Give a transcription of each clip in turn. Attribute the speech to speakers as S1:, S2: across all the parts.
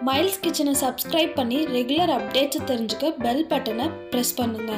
S1: miles கிச்சனை subscribe பண்ணி regular அப்டேட்ஸை தெரிஞ்சுக்க பெல் பட்டனை ப்ரெஸ் பண்ணுங்கள்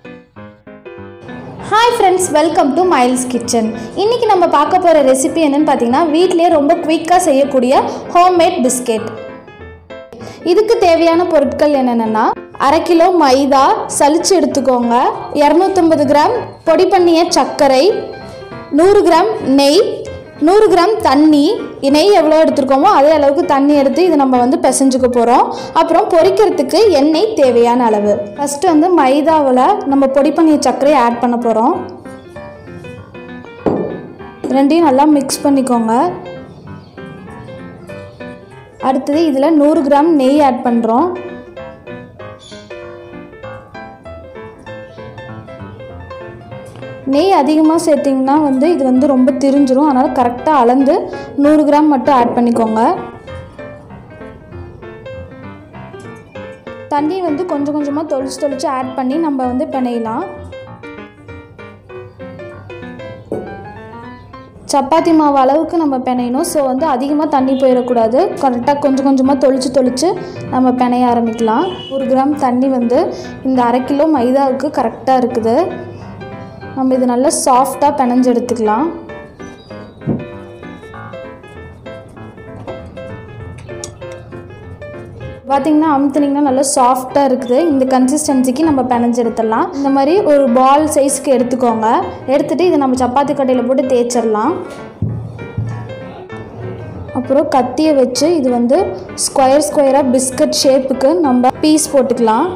S2: hi friends welcome to Miles kitchen இன்றைக்கி நம்ம பார்க்க போகிற ரெசிபி என்னன்னு பார்த்தீங்கன்னா வீட்டிலேயே ரொம்ப குயிக்காக செய்யக்கூடிய ஹோம்மேட் பிஸ்கெட் இதுக்கு தேவையான பொருட்கள் என்னென்னா அரை கிலோ மைதா சலிச்சு எடுத்துக்கோங்க இரநூத்தம்பது கிராம் பொடி பண்ணிய சர்க்கரை நூறு கிராம் நெய் நூறு கிராம் தண்ணி நெய் எவ்வளோ எடுத்துருக்கோமோ அதே அளவுக்கு தண்ணி எடுத்து இது நம்ம வந்து பிசைஞ்சுக்க போகிறோம் அப்புறம் பொரிக்கிறதுக்கு எண்ணெய் தேவையான அளவு ஃபஸ்ட்டு வந்து மைதாவில் நம்ம பொடி பண்ணிய சர்க்கரையை ஆட் பண்ண போகிறோம் ரெண்டையும் நல்லா மிக்ஸ் பண்ணிக்கோங்க அடுத்தது இதில் நூறு கிராம் நெய் ஆட் பண்ணுறோம் நெய் அதிகமாக சேர்த்திங்கன்னா வந்து இது வந்து ரொம்ப திரிஞ்சிரும் அதனால் கரெக்டாக அளந்து நூறு கிராம் மட்டும் ஆட் பண்ணிக்கோங்க தண்ணி வந்து கொஞ்சம் கொஞ்சமாக தொளிச்சு தொளிச்சு ஆட் பண்ணி நம்ம வந்து பிணையலாம் சப்பாத்தி மாவு அளவுக்கு நம்ம பிணையணும் ஸோ வந்து அதிகமாக தண்ணி போயிடக்கூடாது கரெக்டாக கொஞ்சம் கொஞ்சமாக தொளிச்சு தொளிச்சு நம்ம பிணைய ஆரம்பிக்கலாம் ஒரு கிராம் தண்ணி வந்து இந்த அரை கிலோ மைதாவுக்கு கரெக்டாக இருக்குது நம்ம இது நல்லா சாஃப்டாக பிணைஞ்சு எடுத்துக்கலாம் பார்த்திங்கன்னா அமுத்துனிங்கன்னா நல்லா சாஃப்டாக இருக்குது இந்த கன்சிஸ்டன்சிக்கு நம்ம பிணைஞ்சு எடுத்துடலாம் இந்த மாதிரி ஒரு பால் சைஸ்க்கு எடுத்துக்கோங்க எடுத்துகிட்டு இதை நம்ம சப்பாத்தி கட்டையில் போட்டு தேய்ச்சிடலாம் அப்புறம் கத்தியை வச்சு இது வந்து ஸ்கொயர் ஸ்கொயராக பிஸ்கட் ஷேப்புக்கு நம்ம பீஸ் போட்டுக்கலாம்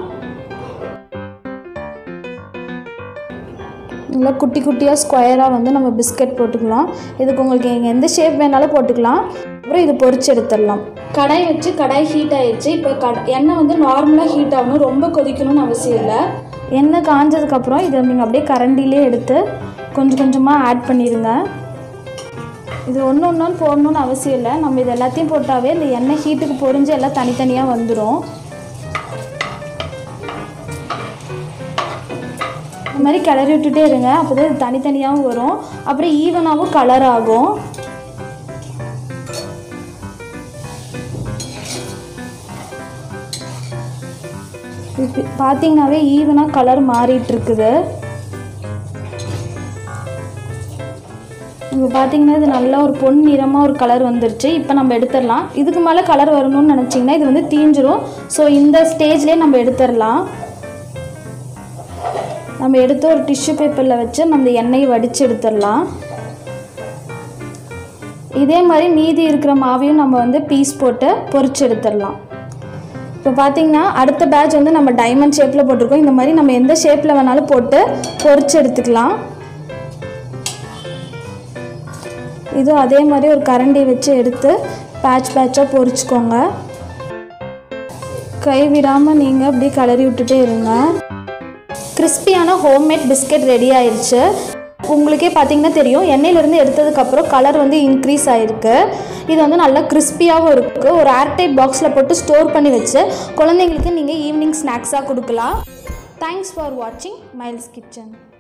S2: நல்லா குட்டி குட்டியாக ஸ்கொயராக வந்து நம்ம பிஸ்கட் போட்டுக்கலாம் இதுக்கு உங்களுக்கு எங்கள் எந்த ஷேப் வேணாலும் போட்டுக்கலாம் அப்புறம் இது பொரிச்சு எடுத்துடலாம் கடாய் வச்சு கடாய் ஹீட் ஆயிடுச்சு இப்போ கட எண்ணெய் வந்து நார்மலாக ஹீட் ஆகணும் ரொம்ப கொதிக்கணும்னு அவசியம் இல்லை எண்ணெய் காஞ்சதுக்கப்புறம் இதை நீங்கள் அப்படியே கரண்டிலே எடுத்து கொஞ்சம் கொஞ்சமாக ஆட் பண்ணிடுங்க இது ஒன்று ஒன்றும் போடணும்னு அவசியம் இல்லை நம்ம இது எல்லாத்தையும் போட்டாவே இந்த எண்ணெய் ஹீட்டுக்கு பொரிஞ்சு எல்லாம் தனித்தனியாக வந்துடும் இந்த மாதிரி கிளறி விட்டுட்டே இருங்க அப்போ தான் இது தனித்தனியாகவும் வரும் அப்புறம் ஈவனாகவும் கலர் ஆகும் இப்போ பார்த்தீங்கன்னாவே ஈவனாக கலர் மாறிட்டு இருக்குது இப்போ பார்த்தீங்கன்னா இது நல்லா ஒரு பொன் நிறமாக ஒரு கலர் வந்துருச்சு இப்போ நம்ம எடுத்துடலாம் இதுக்கு மேலே கலர் வரணும்னு நினச்சிங்கன்னா இது வந்து தீஞ்சிரும் ஸோ இந்த ஸ்டேஜ்லேயே நம்ம எடுத்துடலாம் நம்ம எடுத்து ஒரு டிஷ்யூ பேப்பரில் வச்சு நம்ம எண்ணெயை வடித்து எடுத்துடலாம் இதே மாதிரி மீதி இருக்கிற மாவையும் நம்ம வந்து பீஸ் போட்டு பொரிச்சு எடுத்துடலாம் இப்போ பார்த்தீங்கன்னா அடுத்த பேட்ச் வந்து நம்ம டைமண்ட் ஷேப்பில் போட்டிருக்கோம் இந்த மாதிரி நம்ம எந்த ஷேப்பில் வேணாலும் போட்டு பொரிச்சு எடுத்துக்கலாம் இதுவும் அதே மாதிரி ஒரு கரண்டி வச்சு எடுத்து பேட்ச் பேட்சாக பொரிச்சுக்கோங்க கை விடாமல் நீங்கள் அப்படியே கிளறி விட்டுட்டே இருங்க கிறிஸ்பியான ஹோம்மேட் பிஸ்கெட் ரெடி ஆயிடுச்சு உங்களுக்கே பார்த்தீங்கன்னா தெரியும் எண்ணெயிலேருந்து எடுத்ததுக்கப்புறம் கலர் வந்து இன்க்ரீஸ் ஆகிருக்கு இது வந்து நல்லா கிறிஸ்பியாகவும் இருக்குது ஒரு ஏர்டைட் பாக்ஸில் போட்டு ஸ்டோர் பண்ணி வச்சு குழந்தைங்களுக்கு நீங்கள் ஈவினிங் ஸ்நாக்ஸாக கொடுக்கலாம் தேங்க்ஸ் ஃபார் வாட்சிங் மைல்ஸ் கிச்சன்